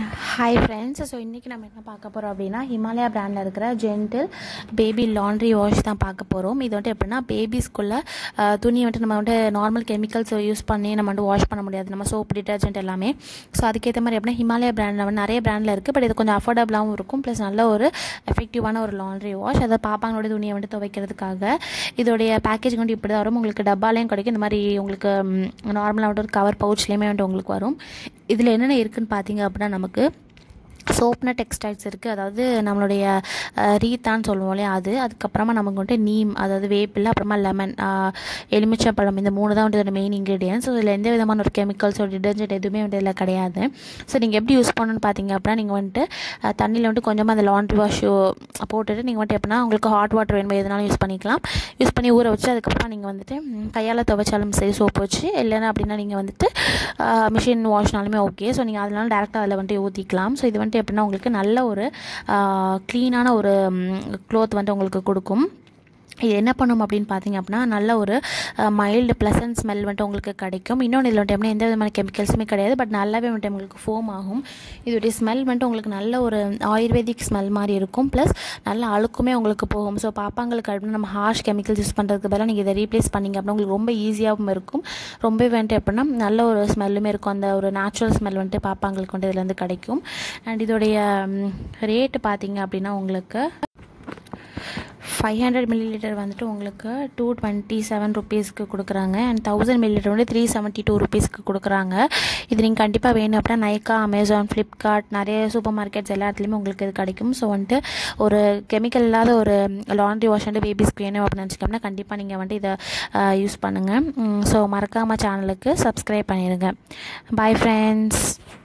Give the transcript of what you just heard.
hi friends so இன்றைக்கி நம்ம என்ன பார்க்க போகிறோம் அப்படின்னா ஹிமாலயா பிராண்டில் இருக்கிற ஜென்டில் பேபி லாண்ட்ரி வாஷ் தான் பார்க்க போகிறோம் இது வந்துட்டு எப்படின்னா பேபிஸ்க்குள்ளே துணி வந்துட்டு நம்ம வந்துட்டு நார்மல் கெமிக்கல்ஸ் யூஸ் பண்ணி நம்ம வந்து வாஷ் பண்ண முடியாது நம்ம சோப் டிட்டர்ஜென்ட் எல்லாமே ஸோ அதுக்கேற்ற மாதிரி எப்படின்னா ஹிமாலயா பிராண்டில் வந்து நிறைய பிராண்டில் இருக்குது பட் இது கொஞ்சம் அஃபோர்டபுளாகவும் இருக்கும் ப்ளஸ் நல்ல ஒரு எஃபெக்டிவான ஒரு லாண்ட்ரி வாஷ் அதை பாப்பாங்களோட துணியை வந்துட்டு துவைக்கிறதுக்காக இதோடைய பேக்கேஜ் வந்து இப்படி தான் வரும் உங்களுக்கு டப்பாலையும் கிடைக்கும் இந்த மாதிரி உங்களுக்கு நார்மலாக வந்துட்டு ஒரு கவர் பவுச்லேயுமே வந்துட்டு உங்களுக்கு வரும் இதில் என்னென்ன இருக்குதுன்னு பார்த்தீங்க அப்படின்னா நமக்கு சோப்ன டெக்ஸ்டைல்ஸ் இருக்குது அதாவது நம்மளுடைய ரீத்தான்னு சொல்லுவோம் இல்லையா அது அதுக்கப்புறமா நமக்கு வந்துட்டு நீம் அதாவது வேப்பில் அப்புறமா லெமன் எலுமிச்சம்பழம் இந்த மூணு தான் வந்து இதோட மெயின் இன்க்ரீடியன்ஸ் ஸோ இதில் எந்த விதமான ஒரு கெமிக்கல்ஸோ டிடர்ஜென்ட் எதுவுமே வந்து இதில் கிடையாது ஸோ நீங்கள் எப்படி யூஸ் பண்ணணும்னு பார்த்தீங்க அப்படின்னா நீங்கள் வந்துட்டு தண்ணியில் வந்துட்டு கொஞ்சமாக அந்த லாண்ட்ரி வாஷ் போட்டுட்டு நீங்கள் வந்துட்டு எப்படின்னா உங்களுக்கு ஹாட் வாட்டர் வேணுமோ எதுனாலும் யூஸ் பண்ணிக்கலாம் யூஸ் பண்ணி ஊற வச்சு அதுக்கப்புறமா நீங்கள் வந்துட்டு கையால் துவைச்சாலும் சரி சோப் வச்சு இல்லைன்னா அப்படின்னா நீங்கள் வந்துட்டு மிஷின் வாஷ்னாலுமே ஓகே ஸோ நீங்கள் அதனால டேரெக்டாக அதில் வந்துட்டு ஊற்றிக்கலாம் ஸோ இது வந்துட்டு எப்படின்னா உங்களுக்கு நல்ல ஒரு க்ளீனான ஒரு க்ளோத் வந்துட்டு உங்களுக்கு கொடுக்கும் இது என்ன பண்ணும் அப்படின்னு பார்த்தீங்க அப்படின்னா நல்ல ஒரு மைல்டு ப்ளசன்ட் ஸ்மெல் வந்துட்டு உங்களுக்கு கிடைக்கும் இன்னொன்று இதில் வந்துட்டு எப்படின்னா எந்த விதமான கெமிக்கல்ஸுமே கிடையாது பட் நல்லாவே வந்துட்டு உங்களுக்கு ஃபோம் ஆகும் இதோடைய ஸ்மெல் வந்துட்டு உங்களுக்கு நல்ல ஒரு ஆயுர்வேதிக் ஸ்மெல் மாதிரி இருக்கும் ப்ளஸ் நல்ல அழுக்குமே உங்களுக்கு போகும் ஸோ பாப்பாங்களுக்கு அப்படின்னா நம்ம ஹார்ஷ் கெமிக்கல்ஸ் யூஸ் பண்ணுறதுக்கு பதிலாக நீங்கள் இதை ரீப்ளேஸ் பண்ணிங்க அப்படின்னா உங்களுக்கு ரொம்ப ஈஸியாகவும் இருக்கும் ரொம்பவே வந்துட்டு எப்படின்னா நல்ல ஒரு ஸ்மெல்லுமே இருக்கும் அந்த ஒரு நேச்சுரல் ஸ்மெல் வந்துட்டு பாப்பாங்களுக்கு வந்துட்டு இதுலேருந்து கிடைக்கும் அண்ட் இதோடைய ரேட்டு பார்த்தீங்க அப்படின்னா உங்களுக்கு ஃபைவ் ஹண்ட்ரட் மில்லி லிட்டர் வந்துட்டு உங்களுக்கு டூ டுவெண்ட்டி செவன் ருபீஸ்க்கு கொடுக்குறாங்க அண்ட் தௌசண்ட் மில்லி லிட்டர் வந்து த்ரீ செவன்ட்டி டூ ருபீஸ்க்கு கொடுக்குறாங்க இது நீங்கள் கண்டிப்பாக வேணும் அப்படின்னா நைக்கா அமேசான் ஃப்ளிப்கார்ட் நிறைய சூப்பர் மார்க்கெட்ஸ் எல்லா இடத்துலையுமே உங்களுக்கு இது கிடைக்கும் ஸோ வந்துட்டு ஒரு கெமிக்கல் இல்லாத ஒரு லாண்ட்ரி வாஷ் வந்து பேபிஸ்க்கு வேணும் அப்படின்னு நினச்சிட்டோம்னா கண்டிப்பாக நீங்கள் வந்துட்டு இதை யூஸ் பண்ணுங்கள் ஸோ மறக்காமல் சேனலுக்கு சப்ஸ்கிரைப் பண்ணிடுங்க பாய் ஃப்ரெண்ட்ஸ்